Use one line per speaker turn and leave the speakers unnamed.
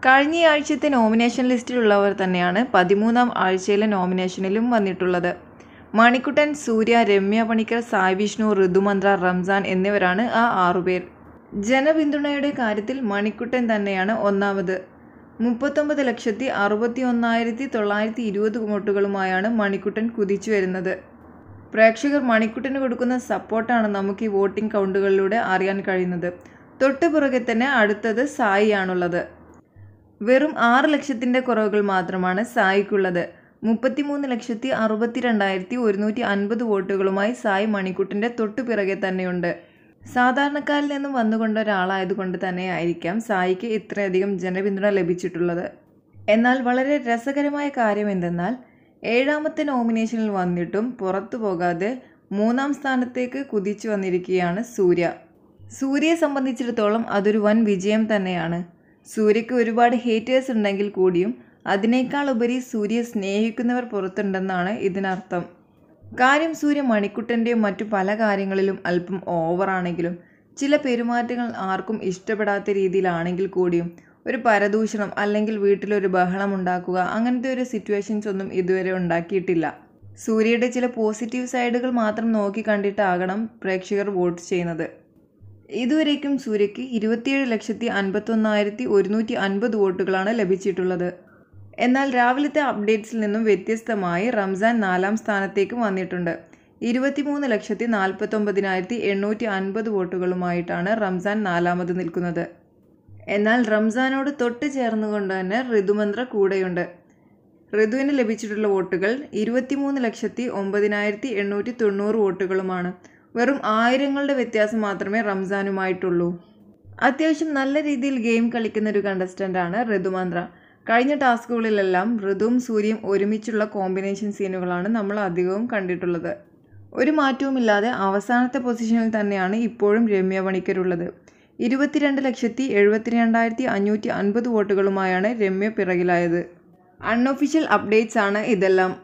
കഴിഞ്ഞ ആഴ്ചത്തെ നോമിനേഷൻ ലിസ്റ്റിലുള്ളവർ തന്നെയാണ് പതിമൂന്നാം ആഴ്ചയിലെ നോമിനേഷനിലും വന്നിട്ടുള്ളത് മണിക്കുട്ടൻ സൂര്യ രമ്യ പണിക്കർ സായ് വിഷ്ണു ഋതുമന്ത്ര റംസാൻ എന്നിവരാണ് ആ ആറുപേർ ജനപിന്തുണയുടെ കാര്യത്തിൽ മണിക്കുട്ടൻ തന്നെയാണ് ഒന്നാമത് മുപ്പത്തൊമ്പത് ലക്ഷത്തി അറുപത്തി ഒന്നായിരത്തി തൊള്ളായിരത്തി ഇരുപത് വോട്ടുകളുമായാണ് മണിക്കുട്ടൻ കുതിച്ചു വരുന്നത് പ്രേക്ഷകർ മണിക്കുട്ടന് കൊടുക്കുന്ന സപ്പോർട്ടാണ് നമുക്ക് ഈ വോട്ടിംഗ് കൗണ്ടുകളിലൂടെ അറിയാൻ കഴിയുന്നത് തൊട്ടു പുറകെ തന്നെ അടുത്തത് സായി ആണുള്ളത് വെറും ആറ് ലക്ഷത്തിൻ്റെ കുറവുകൾ മാത്രമാണ് സായിക്കുള്ളത് മുപ്പത്തിമൂന്ന് ലക്ഷത്തി അറുപത്തി രണ്ടായിരത്തി ഒരുന്നൂറ്റി അൻപത് വോട്ടുകളുമായി സായി മണിക്കുട്ടൻ്റെ തൊട്ടു പിറകെ തന്നെയുണ്ട് സാധാരണക്കാരിൽ നിന്നും വന്നുകൊണ്ട ഒരാളായതുകൊണ്ട് തന്നെ ആയിരിക്കാം സായിക്ക് ഇത്രയധികം ജനപിന്തുണ ലഭിച്ചിട്ടുള്ളത് എന്നാൽ വളരെ രസകരമായ കാര്യം എന്തെന്നാൽ ഏഴാമത്തെ നോമിനേഷനിൽ വന്നിട്ടും പുറത്തു പോകാതെ മൂന്നാം സ്ഥാനത്തേക്ക് കുതിച്ചു വന്നിരിക്കുകയാണ് സൂര്യ സൂര്യയെ സംബന്ധിച്ചിടത്തോളം അതൊരു വൻ വിജയം തന്നെയാണ് സൂര്യയ്ക്ക് ഒരുപാട് ഹേറ്റേഴ്സ് ഉണ്ടെങ്കിൽ കൂടിയും അതിനേക്കാൾ ഉപരി സൂര്യയെ സ്നേഹിക്കുന്നവർ പുറത്തുണ്ടെന്നാണ് ഇതിനർത്ഥം കാര്യം സൂര്യ മണിക്കുട്ടൻ്റെയും മറ്റു പല കാര്യങ്ങളിലും അല്പം ഓവറാണെങ്കിലും ചില പെരുമാറ്റങ്ങൾ ആർക്കും ഇഷ്ടപ്പെടാത്ത രീതിയിലാണെങ്കിൽ കൂടിയും ഒരു പരദൂഷണം അല്ലെങ്കിൽ വീട്ടിലൊരു ബഹളം ഉണ്ടാക്കുക അങ്ങനത്തെ ഒരു സിറ്റുവേഷൻസ് ഒന്നും ഇതുവരെ ഉണ്ടാക്കിയിട്ടില്ല സൂര്യയുടെ ചില പോസിറ്റീവ് സൈഡുകൾ മാത്രം നോക്കി കണ്ടിട്ടാകണം പ്രേക്ഷകർ വോട്ട് ചെയ്യുന്നത് ഇതുവരേക്കും സൂര്യയ്ക്ക് ഇരുപത്തിയേഴ് ലക്ഷത്തി അൻപത്തൊന്നായിരത്തി ഒരുന്നൂറ്റി അൻപത് വോട്ടുകളാണ് ലഭിച്ചിട്ടുള്ളത് എന്നാൽ രാവിലത്തെ അപ്ഡേറ്റ്സിൽ നിന്നും വ്യത്യസ്തമായി റംസാൻ നാലാം സ്ഥാനത്തേക്ക് വന്നിട്ടുണ്ട് ഇരുപത്തിമൂന്ന് ലക്ഷത്തി നാൽപ്പത്തൊമ്പതിനായിരത്തി എണ്ണൂറ്റി അൻപത് വോട്ടുകളുമായിട്ടാണ് റംസാൻ നാലാമത് നിൽക്കുന്നത് എന്നാൽ റംസാനോട് തൊട്ട് ചേർന്നുകൊണ്ട് തന്നെ ഋതുമന്ത്ര കൂടെയുണ്ട് ഋതുവിന് ലഭിച്ചിട്ടുള്ള വോട്ടുകൾ ഇരുപത്തിമൂന്ന് ലക്ഷത്തി ഒമ്പതിനായിരത്തി എണ്ണൂറ്റി തൊണ്ണൂറ് വോട്ടുകളുമാണ് വെറും ആയിരങ്ങളുടെ വ്യത്യാസം മാത്രമേ റംസാനുമായിട്ടുള്ളൂ അത്യാവശ്യം നല്ല രീതിയിൽ ഗെയിം കളിക്കുന്ന ഒരു കണ്ടസ്റ്റൻ്റാണ് ഋതുമന്ത്ര കഴിഞ്ഞ ടാസ്കുകളിലെല്ലാം ഋതുവും സൂര്യയും ഒരുമിച്ചുള്ള കോമ്പിനേഷൻ സീനുകളാണ് നമ്മൾ അധികവും കണ്ടിട്ടുള്ളത് ഒരു മാറ്റവുമില്ലാതെ അവസാനത്തെ പൊസിഷനിൽ തന്നെയാണ് ഇപ്പോഴും രമ്യ പണിക്കരുള്ളത് ഇരുപത്തിരണ്ട് ലക്ഷത്തി എഴുപത്തിരണ്ടായിരത്തി അഞ്ഞൂറ്റി അൻപത് വോട്ടുകളുമായാണ് രമ്യ പിറകിലായത് അൺഒഫീഷ്യൽ അപ്ഡേറ്റ്സ് ആണ് ഇതെല്ലാം